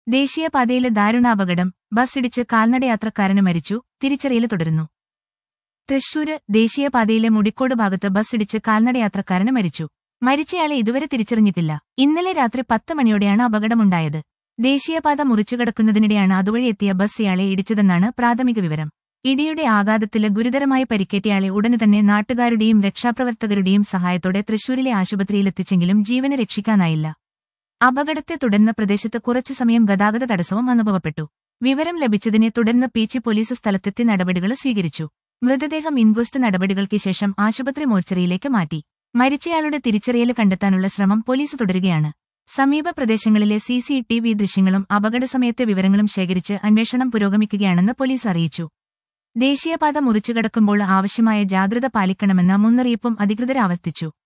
ദേശീയപാതയിലെ ദാരുണാപകടം ബസ് ഇടിച്ച് കാൽനടയാത്രക്കാരന് മരിച്ചു തിരിച്ചറിയൽ തുടരുന്നു തൃശൂര് ദേശീയപാതയിലെ മുടിക്കോട് ഭാഗത്ത് ബസ് ഇടിച്ച് കാൽനടയാത്രക്കാരന് മരിച്ചു മരിച്ചയാളെ ഇതുവരെ തിരിച്ചറിഞ്ഞിട്ടില്ല ഇന്നലെ രാത്രി പത്ത് മണിയോടെയാണ് അപകടമുണ്ടായത് ദേശീയപാത മുറിച്ചുകടക്കുന്നതിനിടെയാണ് അതുവഴി എത്തിയ ബസ് ഇയാളെ ഇടിച്ചതെന്നാണ് പ്രാഥമിക വിവരം ഇടിയുടെ ആഘാതത്തില് ഗുരുതരമായി പരിക്കേറ്റയാളെ ഉടനെ തന്നെ നാട്ടുകാരുടെയും രക്ഷാപ്രവർത്തകരുടെയും സഹായത്തോടെ തൃശൂരിലെ ആശുപത്രിയിലെത്തിച്ചെങ്കിലും ജീവന് രക്ഷിക്കാനായില്ല അപകടത്തെ തുടർന്ന് പ്രദേശത്ത് കുറച്ചു സമയം ഗതാഗത തടസ്സവും അനുഭവപ്പെട്ടു വിവരം ലഭിച്ചതിനെ തുടർന്ന് പീച്ചി പോലീസ് സ്ഥലത്തെത്തി നടപടികൾ സ്വീകരിച്ചു മൃതദേഹം ഇൻക്വസ്റ്റ് നടപടികൾക്ക് ശേഷം ആശുപത്രി മോർച്ചറിയിലേക്ക് മാറ്റി മരിച്ചയാളുടെ തിരിച്ചറിയൽ കണ്ടെത്താനുള്ള ശ്രമം പോലീസ് തുടരുകയാണ് സമീപ പ്രദേശങ്ങളിലെ സി സി ടി വി ദൃശ്യങ്ങളും അപകടസമയത്തെ വിവരങ്ങളും ശേഖരിച്ച് അന്വേഷണം പുരോഗമിക്കുകയാണെന്ന് പോലീസ് അറിയിച്ചു ദേശീയപാത മുറിച്ചുകടക്കുമ്പോൾ ആവശ്യമായ ജാഗ്രത പാലിക്കണമെന്ന മുന്നറിയിപ്പും അധികൃതർ ആവർത്തിച്ചു